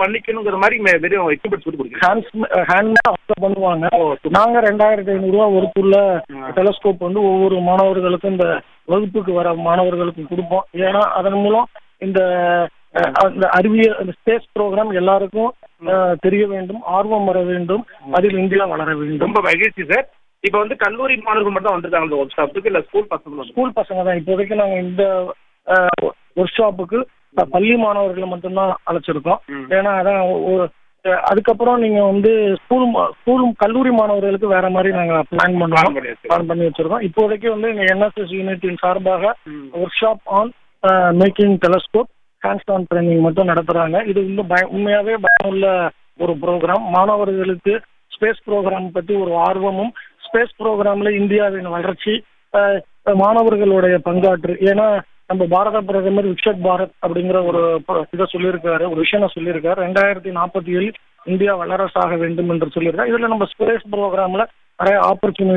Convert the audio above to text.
பண்ணிக்கணுங்கிற மாதிரி மே- வெறும் எக்யூப்மெண்ட்ஸ் சொல்லி கொடுக்குறீங்க ஹேண்ட்ஸ் ஹேண்ட் அவங்க பண்ணுவாங்க ஓ, super. நாங்க ரெண்டாயிரத்தி ஐநூறு ரூபா ஒருக்குள்ள ஆ. டெலஸ்கோப் வந்து ஒவ்வொரு மாணவர்களுக்கும் இந்த வகுப்புக்கு வர மாணவர்களுக்கு கொடுப்போம் ஏன்னா அதன் மூலம் இந்த அஹ், அந்த அறிவியல் அந்த ஸ்பேஸ் ப்ரோக்ராம் எல்லாருக்கும் அஹ், தெரிய வேண்டும் ஆர்வம் வர வேண்டும் அதில் இந்தியா வளர வேண்டும் ரொம்ப மகிழ்ச்சி சார் இப்போ வந்து கல்லூரி மாணவர்கள் மட்டும் தான் வந்திருக்காங்க இந்த ஒர்க் ஷாப்புக்கு இல்ல ஸ்கூல் பசங்களும் வந்து ஸ்கூல் பசங்க தான் இப்போதைக்கு நாங்க இந்த ஒர்க் ஷாப்புக்கு பள்ளி மாணவர்களை மட்டும்தான் அழைச்சிருக்கோம் ம். ஏன்னா அதான் ஒரு அஹ், அதுக்கப்புறம் நீங்க வந்து ஸ்கூல் ஸ்கூல் கல்லூரி மாணவர்களுக்கு வேற மாதிரி நாங்க பிளான் Plan பண்ணுவோம் பண்ணி வச்சிருக்கோம். பிளான் பண்ணி வச்சிருக்கோம் இப்போதைக்கு வந்து எங்க என்எஸ்எஸ் யூனிட்டின் சார்பாக ம். Workshop on making telescope hands on training மட்டும் நடத்துறாங்க இது இன்னும் பய உண்மையாவே பயனுள்ள ஒரு ப்ரோக்ராம் மாணவர்களுக்கு ஸ்பேஸ் ப்ரோக்ராம் பற்றி ஒரு ஆர்வமும் ஸ்பேஸ் ப்ரோக்ராம்ல இந்தியாவின் வளர்ச்சி அஹ், மாணவர்களுடைய பங்காற்று ஏன்னா நம்ம பாரத பிரதமர் விக்ஷத் பாரத் அப்படிங்கிற ஒரு ப- இதை சொல்லியிருக்காரு ஒரு விஷயம் சொல்லியிருக்காரு ரெண்டாயிரத்தி நாற்பத்தி ஏழில் இந்தியா வல்லரசாக வேண்டும் என்று சொல்லியிருக்காரு இதுல நம்ம ஸ்பேஸ் ப்ரோக்ராம்ல நிறைய ஆப்பர்ச்சுனிட்டி